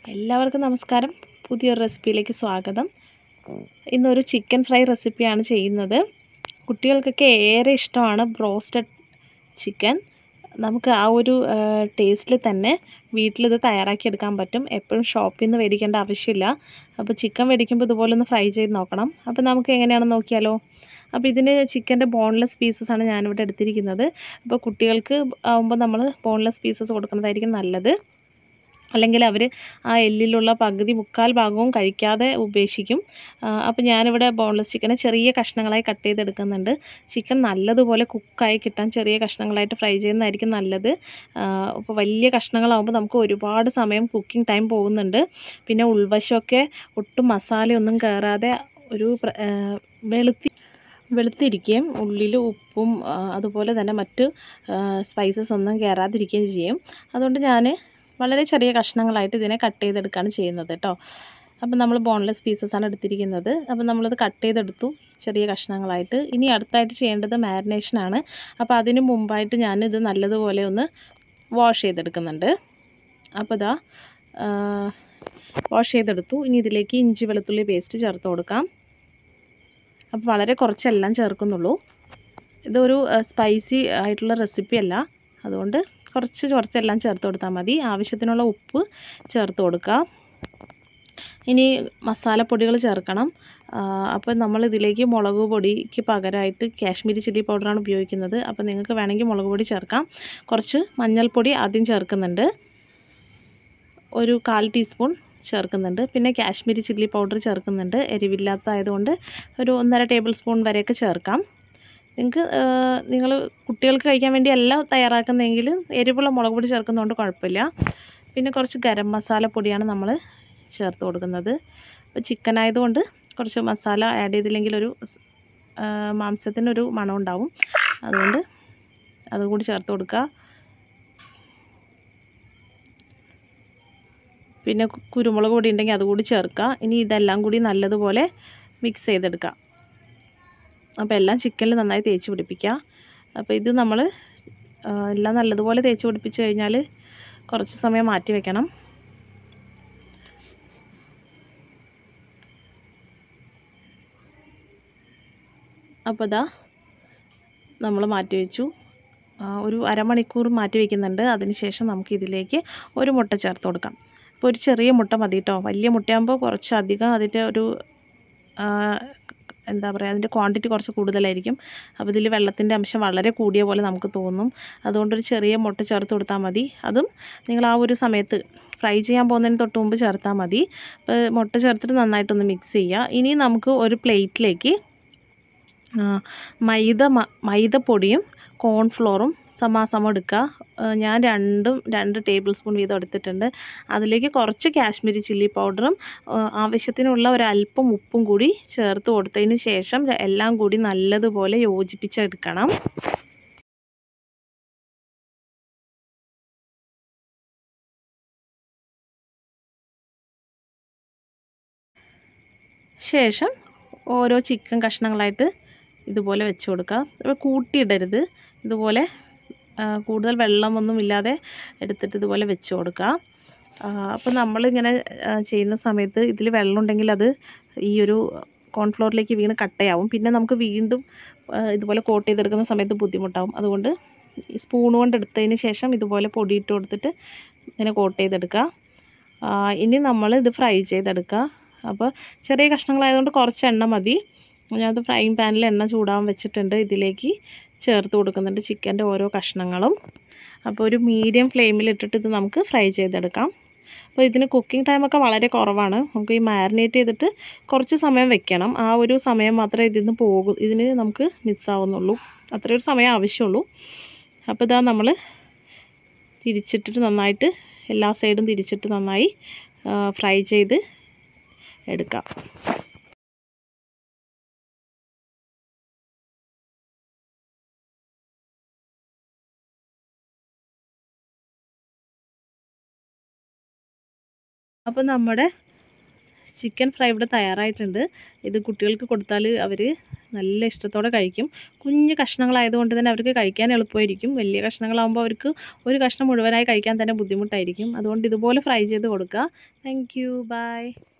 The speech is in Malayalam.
എല്ലാവർക്കും നമസ്കാരം പുതിയൊരു റെസിപ്പിയിലേക്ക് സ്വാഗതം ഇന്നൊരു ചിക്കൻ ഫ്രൈ റെസിപ്പിയാണ് ചെയ്യുന്നത് കുട്ടികൾക്കൊക്കെ ഏറെ ഇഷ്ടമാണ് ബ്രോസ്റ്റഡ് ചിക്കൻ നമുക്ക് ആ ഒരു ടേസ്റ്റിൽ തന്നെ വീട്ടിലിത് തയ്യാറാക്കിയെടുക്കാൻ പറ്റും എപ്പോഴും ഷോപ്പിൽ നിന്ന് മേടിക്കേണ്ട ആവശ്യമില്ല അപ്പോൾ ചിക്കൻ മേടിക്കുമ്പോൾ ഇതുപോലെ ഒന്ന് ഫ്രൈ ചെയ്ത് നോക്കണം അപ്പോൾ നമുക്ക് എങ്ങനെയാണെന്ന് നോക്കിയാലോ അപ്പോൾ ഇതിന് ചിക്കൻ്റെ ബോൺലെസ് പീസസ് ആണ് ഞാനിവിടെ എടുത്തിരിക്കുന്നത് അപ്പോൾ കുട്ടികൾക്ക് ആകുമ്പോൾ നമ്മൾ ബോൺലെസ് പീസസ് കൊടുക്കുന്നതായിരിക്കും നല്ലത് അല്ലെങ്കിൽ അവർ ആ എല്ലിലുള്ള പകുതി മുക്കാൽ ഭാഗവും കഴിക്കാതെ ഉപേക്ഷിക്കും അപ്പോൾ ഞാനിവിടെ ബോൺലെസ് ചിക്കനെ ചെറിയ കഷ്ണങ്ങളായി കട്ട് ചെയ്തെടുക്കുന്നുണ്ട് ചിക്കൻ നല്ലതുപോലെ കുക്കായി കിട്ടാൻ ചെറിയ കഷ്ണങ്ങളായിട്ട് ഫ്രൈ ചെയ്യുന്നതായിരിക്കും നല്ലത് അപ്പോൾ വലിയ കഷ്ണങ്ങളാകുമ്പോൾ നമുക്ക് ഒരുപാട് സമയം കുക്കിംഗ് ടൈം പോകുന്നുണ്ട് പിന്നെ ഉൾവശമൊക്കെ ഒട്ടും മസാലയൊന്നും കയറാതെ ഒരു വെളുത്തി വെളുത്തിരിക്കുകയും ഉള്ളിൽ ഉപ്പും അതുപോലെ തന്നെ മറ്റ് സ്പൈസസ് ഒന്നും കയറാതിരിക്കുകയും ചെയ്യും അതുകൊണ്ട് ഞാൻ വളരെ ചെറിയ കഷ്ണങ്ങളായിട്ട് ഇതിനെ കട്ട് ചെയ്തെടുക്കുകയാണ് ചെയ്യുന്നത് കേട്ടോ അപ്പോൾ നമ്മൾ ബോൺലെസ് പീസസാണ് എടുത്തിരിക്കുന്നത് അപ്പോൾ നമ്മളത് കട്ട് ചെയ്തെടുത്തു ചെറിയ കഷ്ണങ്ങളായിട്ട് ഇനി അടുത്തായിട്ട് ചെയ്യേണ്ടത് മാരിനേഷനാണ് അപ്പോൾ അതിന് മുമ്പായിട്ട് ഞാനിത് നല്ലതുപോലെ ഒന്ന് വാഷ് ചെയ്തെടുക്കുന്നുണ്ട് അപ്പോൾ ഇതാ വാഷ് ചെയ്തെടുത്തു ഇനി ഇതിലേക്ക് ഇഞ്ചി വെളുത്തുള്ളി പേസ്റ്റ് ചേർത്ത് കൊടുക്കാം അപ്പോൾ വളരെ കുറച്ചെല്ലാം ചേർക്കുന്നുള്ളൂ ഇതൊരു സ്പൈസി ആയിട്ടുള്ള റെസിപ്പി അല്ല അതുകൊണ്ട് കുറച്ച് കുറച്ചെല്ലാം ചേർത്ത് കൊടുത്താൽ മതി ആവശ്യത്തിനുള്ള ഉപ്പ് ചേർത്ത് കൊടുക്കുക ഇനി മസാലപ്പൊടികൾ ചേർക്കണം അപ്പോൾ നമ്മൾ ഇതിലേക്ക് മുളക് പൊടിക്ക് പകരമായിട്ട് കാശ്മീരി ചില്ലി പൗഡറാണ് ഉപയോഗിക്കുന്നത് അപ്പോൾ നിങ്ങൾക്ക് വേണമെങ്കിൽ മുളക് പൊടി ചേർക്കാം കുറച്ച് മഞ്ഞൾപ്പൊടി ആദ്യം ചേർക്കുന്നുണ്ട് ഒരു കാൽ ടീസ്പൂൺ ചേർക്കുന്നുണ്ട് പിന്നെ കാശ്മീരി ചില്ലി പൗഡർ ചേർക്കുന്നുണ്ട് എരിവില്ലാത്തതായതുകൊണ്ട് ഒരു ഒന്നര ടേബിൾ സ്പൂൺ വരെയൊക്കെ ചേർക്കാം നിങ്ങൾക്ക് നിങ്ങൾ കുട്ടികൾക്ക് കഴിക്കാൻ വേണ്ടി എല്ലാം തയ്യാറാക്കുന്നതെങ്കിൽ എരിവുള്ള മുളക് പൊടി ചേർക്കുന്നതുകൊണ്ട് കുഴപ്പമില്ല പിന്നെ കുറച്ച് ഗരം മസാല പൊടിയാണ് നമ്മൾ ചേർത്ത് കൊടുക്കുന്നത് അപ്പോൾ ചിക്കൻ ആയതുകൊണ്ട് കുറച്ച് മസാല ആഡ് ചെയ്തില്ലെങ്കിൽ ഒരു മാംസത്തിനൊരു മണം ഉണ്ടാവും അതുകൊണ്ട് അതും കൂടി ചേർത്ത് കൊടുക്കുക പിന്നെ കുരുമുളക് പൊടി ഉണ്ടെങ്കിൽ അതുകൂടി ചേർക്കുക ഇനി ഇതെല്ലാം കൂടി നല്ലതുപോലെ മിക്സ് ചെയ്തെടുക്കുക അപ്പോൾ എല്ലാം ചിക്കനിൽ നന്നായി തേച്ച് പിടിപ്പിക്കുക അപ്പോൾ ഇത് നമ്മൾ എല്ലാം നല്ലതുപോലെ തേച്ച് പിടിപ്പിച്ച് കഴിഞ്ഞാൽ കുറച്ച് സമയം മാറ്റി വെക്കണം അപ്പോൾ ഇതാ നമ്മൾ മാറ്റി വെച്ചു ഒരു അരമണിക്കൂർ മാറ്റി വയ്ക്കുന്നുണ്ട് അതിനുശേഷം നമുക്ക് ഇതിലേക്ക് ഒരു മുട്ട ചേർത്ത് കൊടുക്കാം അപ്പോൾ ഒരു ചെറിയ മുട്ട മതി കേട്ടോ വലിയ മുട്ടയാകുമ്പോൾ കുറച്ചധികം അതിൻ്റെ ഒരു എന്താ പറയുക അതിൻ്റെ ക്വാണ്ടിറ്റി കുറച്ച് കൂടുതലായിരിക്കും അപ്പോൾ ഇതിൽ വെള്ളത്തിൻ്റെ അംശം വളരെ കൂടിയ പോലെ നമുക്ക് തോന്നും അതുകൊണ്ടൊരു ചെറിയ മുട്ട ചേർത്ത് കൊടുത്താൽ മതി അതും നിങ്ങൾ ആ ഒരു സമയത്ത് ഫ്രൈ ചെയ്യാൻ പോകുന്നതിന് തൊട്ട് മുമ്പ് ചേർത്താൽ മതി അപ്പോൾ മുട്ട ചേർത്തിട്ട് നന്നായിട്ടൊന്ന് മിക്സ് ചെയ്യുക ഇനി നമുക്ക് ഒരു പ്ലേറ്റിലേക്ക് മൈദ മൈദപ്പൊടിയും കോൺഫ്ലോറും സമാസമം എടുക്കുക ഞാൻ രണ്ടും രണ്ട് ടേബിൾ സ്പൂൺ വീതം എടുത്തിട്ടുണ്ട് അതിലേക്ക് കുറച്ച് കാശ്മീരി ചില്ലി പൗഡറും ആവശ്യത്തിനുള്ള ഒരല്പം ഉപ്പും കൂടി ചേർത്ത് കൊടുത്തതിന് ശേഷം എല്ലാം കൂടി നല്ലതുപോലെ യോജിപ്പിച്ചെടുക്കണം ശേഷം ഓരോ ചിക്കൻ കഷ്ണങ്ങളായിട്ട് ഇതുപോലെ വെച്ച് കൊടുക്കുക കൂട്ടിയിടരുത് ഇതുപോലെ കൂടുതൽ വെള്ളമൊന്നും ഇല്ലാതെ എടുത്തിട്ട് ഇതുപോലെ വെച്ച് കൊടുക്കുക അപ്പോൾ നമ്മളിങ്ങനെ ചെയ്യുന്ന സമയത്ത് ഇതിൽ വെള്ളം ഉണ്ടെങ്കിൽ അത് ഈ ഒരു കോൺഫ്ലോറിലേക്ക് വീണ് കട്ടയാവും പിന്നെ നമുക്ക് വീണ്ടും ഇതുപോലെ കോട്ട് ചെയ്തെടുക്കുന്ന സമയത്ത് ബുദ്ധിമുട്ടാവും അതുകൊണ്ട് സ്പൂൺ കൊണ്ട് എടുത്തതിന് ശേഷം ഇതുപോലെ പൊടിയിട്ട് കൊടുത്തിട്ട് ഇങ്ങനെ കോട്ട് ചെയ്തെടുക്കുക ഇനി നമ്മൾ ഇത് ഫ്രൈ ചെയ്തെടുക്കുക അപ്പോൾ ചെറിയ കഷ്ണങ്ങളായതുകൊണ്ട് കുറച്ച് എണ്ണ മതി ഞാനത് ഫ്രൈങ് പാനിൽ എണ്ണ ചൂടാൻ വെച്ചിട്ടുണ്ട് ഇതിലേക്ക് ചേർത്ത് കൊടുക്കുന്നുണ്ട് ചിക്കൻ്റെ ഓരോ കഷ്ണങ്ങളും അപ്പോൾ ഒരു മീഡിയം ഫ്ലെയിമിൽ ഇട്ടിട്ട് ഇത് നമുക്ക് ഫ്രൈ ചെയ്തെടുക്കാം അപ്പോൾ ഇതിന് കുക്കിംഗ് ടൈമൊക്കെ വളരെ കുറവാണ് നമുക്ക് ഈ മാരിനേറ്റ് ചെയ്തിട്ട് കുറച്ച് സമയം വെക്കണം ആ ഒരു സമയം മാത്രമേ ഇതിൽ നിന്ന് പോകും ഇതിന് നമുക്ക് മിസ്സാവുന്നുള്ളൂ അത്രയൊരു സമയം ആവശ്യമുള്ളൂ അപ്പോൾ ഇതാ നമ്മൾ തിരിച്ചിട്ടിട്ട് നന്നായിട്ട് എല്ലാ സൈഡും തിരിച്ചിട്ട് നന്നായി ഫ്രൈ ചെയ്ത് എടുക്കാം അപ്പോൾ നമ്മുടെ ചിക്കൻ ഫ്രൈ ഇവിടെ തയ്യാറായിട്ടുണ്ട് ഇത് കുട്ടികൾക്ക് കൊടുത്താൽ അവർ നല്ല ഇഷ്ടത്തോടെ കഴിക്കും കുഞ്ഞു കഷ്ണങ്ങളായതുകൊണ്ട് തന്നെ അവർക്ക് കഴിക്കാൻ എളുപ്പമായിരിക്കും വലിയ കഷ്ണങ്ങളാകുമ്പോൾ അവർക്ക് ഒരു കഷ്ണം മുഴുവനായി കഴിക്കാൻ തന്നെ ബുദ്ധിമുട്ടായിരിക്കും അതുകൊണ്ട് ഇതുപോലെ ഫ്രൈ ചെയ്ത് കൊടുക്കുക താങ്ക് യു ബൈ